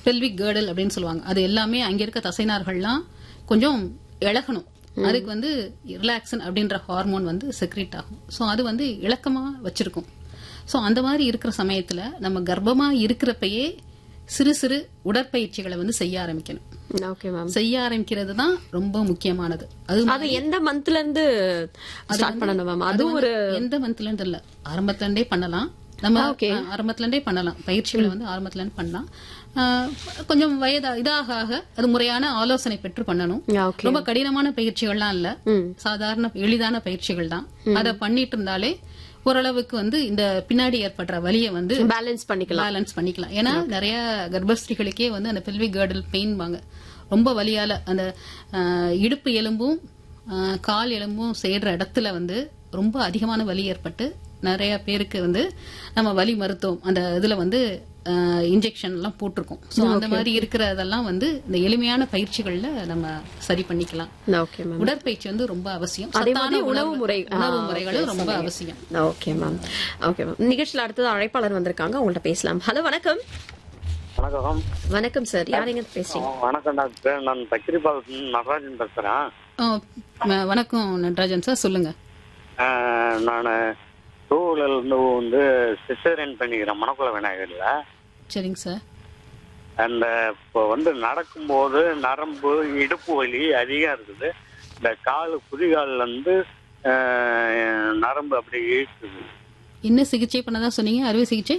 Pelvic girdle அப்படின்னு சொல்லுவாங்க அது எல்லாமே அங்க இருக்க தசைநார்கள்லாம் கொஞ்சம் இழகணும் அதுக்கு வந்து ரிலாக்ஸன் அப்படின்ற ஹார்மோன் வந்து செக்ரேட் ஆகும் ஸோ அது வந்து இலக்கமா வச்சிருக்கும் ஸோ அந்த மாதிரி இருக்கிற சமயத்துல நம்ம கர்ப்பமா இருக்கிறப்பயே சிறு சிறு உடற்பயிற்சிகளை வந்து செய்ய ஆரம்பிக்கணும் ஓகே மேம் செய்ய ஆரம்பிக்கிறது தான் ரொம்ப முக்கியமானது அது அது எந்த மந்த்ல இருந்து ஸ்டார்ட் பண்ணணும் மேம் அது அது ஒரு வந்து எந்த மந்த்ல இருந்து இல்ல ஆரம்பத்துல இருந்தே பண்ணலாம் நம்ம அஹ், ஆரம்பத்துல இருந்தே பண்ணலாம் பயிற்சிகளை வந்து ஆரம்பத்துல இருந்து பண்ணலாம் அஹ், கொஞ்சம் வயதா இதாக ஆக அது முறையான ஆலோசனை பெற்று பண்ணணும் ஓகே ரொம்ப கடினமான பயிற்சிகள்லாம் இல்ல ம் சாதாரண எளிதான பயிற்சிகள் தான் அதை பண்ணிட்டு இருந்தாலே ஓரளவுக்கு வந்து இந்த பின்னாடி ஏற்படுற வலியை வந்து பேலன்ஸ் பண்ணிக்கலாம் பேலன்ஸ் பண்ணிக்கலாம் ஏன்னா நிறைய கர்ப்பஸ்திரிகளுக்கே வந்து அந்த பெல்விக் கேர்டல் பெயின் வாங்க ரொம்ப வலியால அந்த அஹ், இடுப்பு எலும்பும் அஹ், கால் எலும்பும் சேர்ற இடத்துல வந்து ரொம்ப அதிகமான வலி ஏற்பட்டு நிறைய பேருக்கு வந்து நம்ம வலி மருத்துவம் அந்த இதுல வந்து இன்ஜெக்ஷன் எல்லாம் போட்டிருக்கோம் சோ அந்த மாதிரி இருக்கிறதெல்லாம் வந்து இந்த எளிமையான பயிற்சிகள்ல நம்ம சரி பண்ணிக்கலாம் ஓகே மேம் உடற்பயிற்சி வந்து ரொம்ப அவசியம் அதே சத்தான மாதிரி உணவு முறை உணவு ஆ, முறைகளும் okay, ரொம்ப சொன்னீங்க. அவசியம் ஓகே மேம் ஓகே மேம் நிகழ்ச்சியில் அடுத்தது அழைப்பாளர் வந்திருக்காங்க உங்கள்ட்ட பேசலாம் ஹலோ வணக்கம் வணக்கம் வணக்கம் சார் யார் எங்க பேசுறீங்க வணக்கம் டாக்டர் நான் தக்கிரிபால் நடராஜன் பேசுறேன் ஆ, ம- வணக்கம் நடராஜன் சார் சொல்லுங்க நான் டூ வீலர்ல இருந்து வந்து சிசேரியன் பண்ணிக்கிறேன் மணக்குள விநாயகர்ல சரிங்க சார் அந்த இப்போ வந்து நடக்கும்போது நரம்பு இடுப்பு வலி அதிகம் இருக்குது இந்த கால் குதிகால்ல இருந்து ஆஹ், நரம்பு அப்படி இழுக்குது என்ன சிகிச்சை பண்ணதா சொன்னீங்க அறுவை சிகிச்சை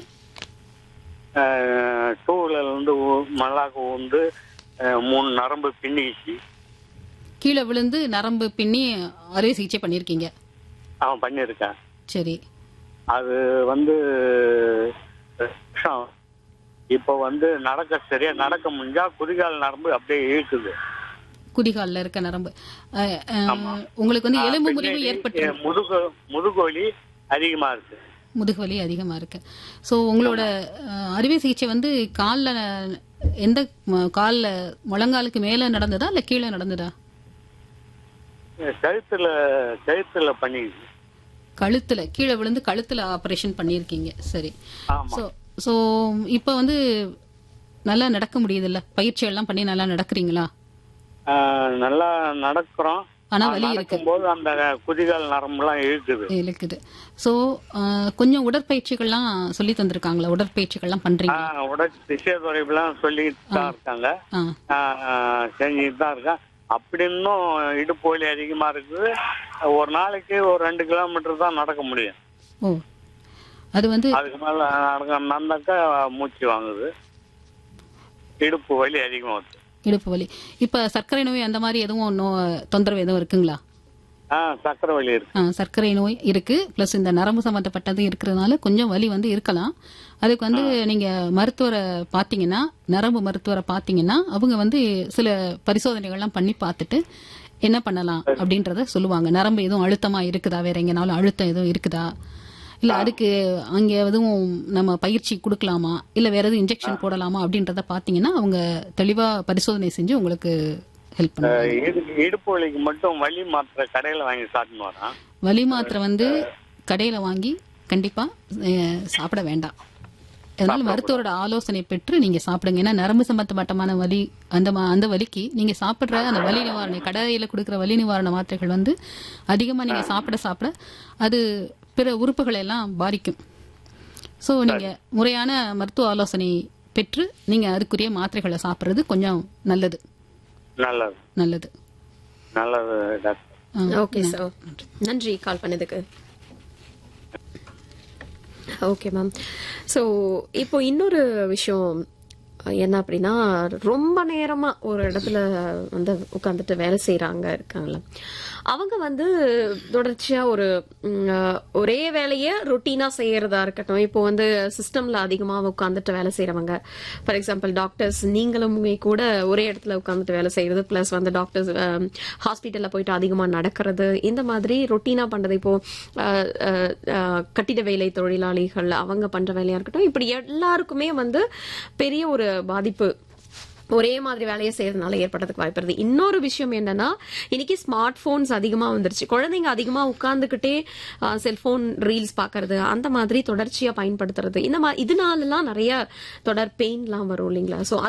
டூ வீலர்ல இருந்து ஊ- மல்லாக்கு வந்து ஆஹ், மூணு நரம்பு பின்னிச்சு கீழே விழுந்து நரம்பு பின்னி அறுவை சிகிச்சை பண்ணிருக்கீங்க அவன் பண்ணியிருக்கேன் சரி அது வந்து விஷம். இப்ப வந்து நடக்க சரியா நடக்க முடிஞ்சா குதிகால் நரம்பு அப்படியே இழுக்குது குதிகால்ல இருக்க நரம்பு அ, அ, உங்களுக்கு வந்து எலும்பு முறிவு பின்னாடி, ஏற்பட்டு எ, முதுகு முதுகு வலி அதிகமா இருக்கு முதுகு வலி அதிகமா இருக்கு சோ உங்களோட அ, அறுவை சிகிச்சை வந்து கால்ல எந்த ம- கால்ல முழங்காலுக்கு மேல நடந்ததா இல்ல கீழே நடந்ததா கழுத்துல கழுத்துல பண்ணி கழுத்துல கீழே விழுந்து கழுத்துல ஆபரேஷன் பண்ணிருக்கீங்க சரி ஆமா சோ சோ இப்போ வந்து நல்லா நடக்க முடியுதுல்ல பயிற்சி எல்லாம் பண்ணி நல்லா நடக்கிறீங்களா ஆஹ், நல்லா நடக்கிறோம் ஆனா வலி இருக்கு நடக்கும்போது அந்த குதிகால் நரம்புலாம் இழுக்குது இருக்குது சோ கொஞ்சம் உடற்பயிற்சிகள்லாம் சொல்லி தந்திருக்காங்களா உடற்பயிற்சிகள்லாம் பண்றீங்க ஆஹ், உடல் திசைத்துறைப்புலாம் சொல்லிட்டு தான் இருக்காங்க ஆ ஆஹ், செஞ்சுட்டு தான் இருக்கேன் அப்படி இன்னும் இடுப்பு வலி அதிகமா இருக்குது ஒரு நாளைக்கு ஒரு ரெண்டு கிலோமீட்டர் தான் நடக்க முடியும் ஓ அது வந்து அதுக்கு மேல நடக்க நடந்தாக்கா மூச்சு வாங்குது இடுப்பு வலி அதிகமாகுது இடுப்பு வலி இப்ப சர்க்கரை நோய் அந்த மாதிரி எதுவும் நோ தொந்தரவு எதுவும் இருக்குங்களா ஆ சக்கரை வலி இருக்கு ஆ, சர்க்கரை நோய் இருக்கு பிளஸ் இந்த நரம்பு சம்பந்தப்பட்டது இருக்கிறதுனால கொஞ்சம் வலி வந்து இருக்கலாம் அதுக்கு வந்து நீங்க மருத்துவரை பாத்தீங்கன்னா நரம்பு மருத்துவரை பாத்தீங்கன்னா அவங்க வந்து சில பரிசோதனைகள்லாம் பண்ணி பார்த்துட்டு என்ன பண்ணலாம் அப்படின்றத சொல்லுவாங்க நரம்பு எதுவும் அழுத்தமா இருக்குதா வேற எங்கனாலும் அழுத்தம் எதுவும் இருக்குதா இல்ல அதுக்கு அங்க எதுவும் நம்ம பயிற்சி கொடுக்கலாமா இல்ல வேற எதுவும் இன்ஜெக்ஷன் போடலாமா அப்படின்றத பாத்தீங்கன்னா அவங்க தெளிவா பரிசோதனை செஞ்சு உங்களுக்கு ஹெல்ப் பண்ணுவாங்க இடுப்பு இடுப்பு வலிக்கு மட்டும் வலி மாத்திரை கடையில வாங்கி சாப்பிட்டு வரேன் வலி மாத்திரை வந்து கடையில வாங்கி கண்டிப்பா அஹ், சாப்பிட வேண்டாம் அதனால மருத்துவரோட ஆலோசனை பெற்று நீங்க சாப்பிடுங்க ஏன்னா நரம்பு சம்பந்தப்பட்டமான வலி அந்த மா- அந்த வலிக்கு நீங்க சாப்பிடுற அந்த வலி நிவாரண கடையில கொடுக்குற வலி நிவாரண மாத்திரைகள் வந்து அதிகமா நீங்க சாப்பிட சாப்பிட அது பிற உறுப்புகளை எல்லாம் பாதிக்கும் சோ நீங்க முறையான மருத்துவ ஆலோசனை பெற்று நீங்க அதுக்குரிய மாத்திரைகளை சாப்பிடுறது கொஞ்சம் நல்லது நல்லது நல்லது நல்லது டாக்டர் ஆ, ஓகே சார் நன்றி கால் பண்ணதுக்கு ஓகே மேம் ஸோ இப்போ இன்னொரு விஷயம் என்ன அப்படின்னா ரொம்ப நேரமா ஒரு இடத்துல வந்து உட்காந்துட்டு வேலை செய்யறாங்க இருக்காங்கல்ல அவங்க வந்து தொடர்ச்சியா ஒரு ம், ஒரே வேலையை ரொட்டீனா செய்யறதா இருக்கட்டும் இப்போ வந்து சிஸ்டம்ல அதிகமா உட்காந்துட்டு வேலை செய்யறவங்க ஃபார் எக்ஸாம்பிள் டாக்டர்ஸ் நீங்களுமே கூட ஒரே இடத்துல உட்காந்துட்டு வேலை செய்யறது பிளஸ் வந்து டாக்டர்ஸ் ஹாஸ்பிட்டல்ல போயிட்டு அதிகமா நடக்கிறது இந்த மாதிரி ரொட்டீனா பண்றது இப்போ அஹ், அஹ், அஹ், கட்டிட வேலை தொழிலாளிகள் அவங்க பண்ற வேலையா இருக்கட்டும் இப்படி எல்லாருக்குமே வந்து பெரிய ஒரு பாதிப்பு ஒரே மாதிரி வேலையை செய்யறதுனால ஏற்படுறதுக்கு வாய்ப்பு இருக்கு இன்னொரு விஷயம் என்னன்னா இன்னைக்கு ஸ்மார்ட் போன்ஸ் அதிகமா வந்துருச்சு குழந்தைங்க அதிகமா உட்கார்ந்துகிட்டே செல்போன் ரீல்ஸ் பாக்குறது அந்த மாதிரி தொடர்ச்சியா பயன்படுத்துறது இந்த மாதிரி இதனாலலாம் நிறைய தொடர் பெயின்லாம் வரும் இல்லைங்களா சோ